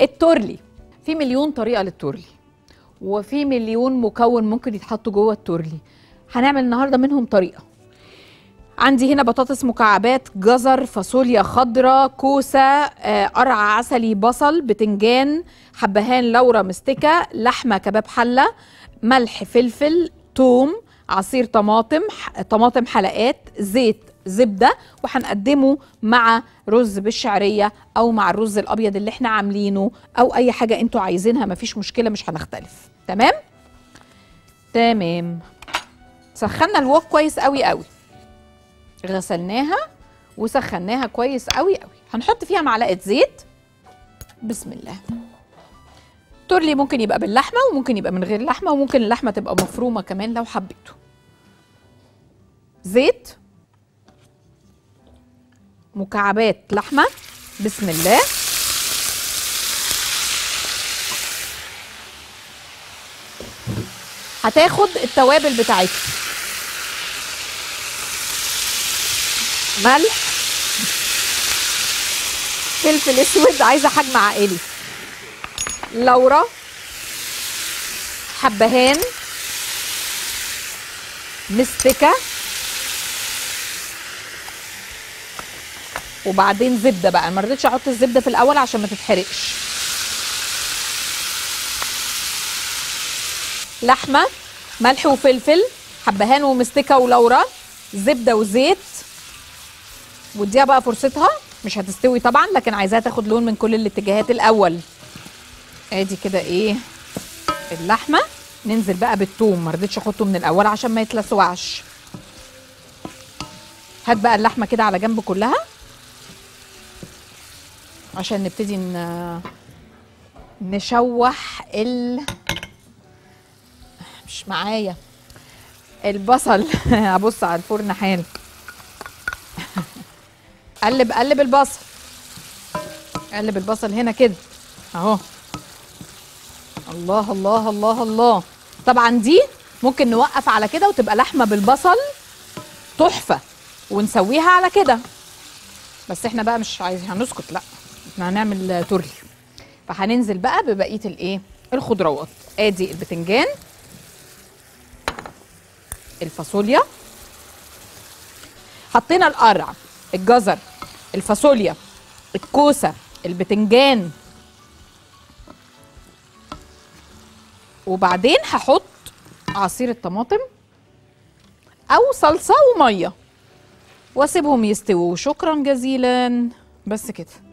التورلي في مليون طريقه للتورلي وفي مليون مكون ممكن يتحط جوه التورلي هنعمل النهارده منهم طريقه عندي هنا بطاطس مكعبات جزر فاصوليا خضراء كوسه آه، قرع عسلي بصل بتنجان حبهان لورا مستكه لحمه كباب حله ملح فلفل توم عصير طماطم ح- طماطم حلقات زيت زبده وهنقدمه مع رز بالشعريه او مع الرز الابيض اللي احنا عاملينه او اي حاجه انتوا عايزينها مفيش مشكله مش هنختلف تمام تمام سخنا الوok كويس قوي قوي غسلناها وسخناها كويس قوي قوي هنحط فيها معلقه زيت بسم الله تورلي ممكن يبقى باللحمه وممكن يبقى من غير لحمه وممكن اللحمه تبقى مفرومه كمان لو حبيتوا زيت مكعبات لحمه بسم الله هتاخد التوابل بتاعتها ملح فلفل اسود عايزه حجم عائلي لورا حبهان مستكه وبعدين زبده بقى ما رضيتش احط الزبده في الاول عشان ما تتحرقش لحمه ملح وفلفل حبهان ومستكه ولورا زبده وزيت واديها بقى فرصتها مش هتستوي طبعا لكن عايزاها تاخد لون من كل الاتجاهات الاول ادي كده ايه اللحمه ننزل بقى بالثوم ما رضيتش احطه من الاول عشان ما يتلسوعش هات بقى اللحمه كده على جنب كلها عشان نبتدي ن... نشوح ال مش معايا البصل هبص على الفرن حال قلب قلب البصل قلب البصل هنا كده اهو الله الله الله الله طبعا دي ممكن نوقف على كده وتبقى لحمه بالبصل تحفه ونسويها على كده بس احنا بقى مش عايزين هنسكت لا احنا هنعمل تورلي فهننزل بقى ببقيه الايه الخضروات ادي البتنجان الفاصوليا حطينا القرع الجزر الفاصوليا الكوسه البتنجان وبعدين هحط عصير الطماطم او صلصه وميه واسيبهم يستووا شكرا جزيلا بس كده